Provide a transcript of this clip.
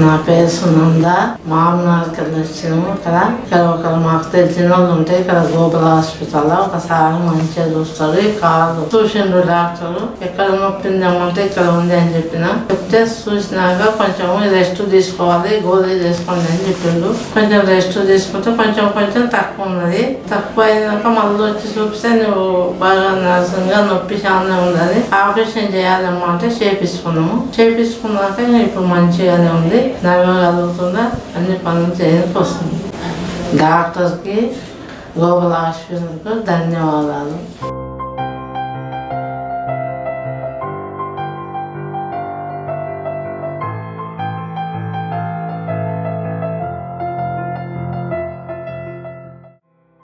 నా పేరు సునంద మామూలు కింద వచ్చినాము ఇక్కడ ఇక్కడ ఒక మాకు తెలిసిన వాళ్ళు ఉంటే ఇక్కడ గోపుర హాస్పిటల్ ఒకసారి మంచిగా చూస్తారు ఈ కాదు చూసిండు డాక్టర్ ఎక్కడ నొప్పిందామంటే ఇక్కడ ఉంది అని చెప్పిన చెప్తే చూసినాక కొంచెం రెస్ట్ తీసుకోవాలి గోళీ తీసుకోండి అని చెప్పిండు కొంచెం రెస్ట్ తీసుకుంటే కొంచెం కొంచెం తక్కువ ఉన్నది తక్కువ అయినాక మళ్ళీ వచ్చి చూపిస్తే నువ్వు బాగా నరసంగా నొప్పి చాలా ఉన్నది ఆపరేషన్ చేయాలమ్మా అంటే చేపించుకున్నాము చేపించుకున్నాక ఇప్పుడు మంచిగానే ఉంది నడవగలుగుతుందా అన్ని పనులు చేయడానికి వస్తుంది డాక్టర్కి గోపాల హాస్పిటల్కి ధన్యవాదాలు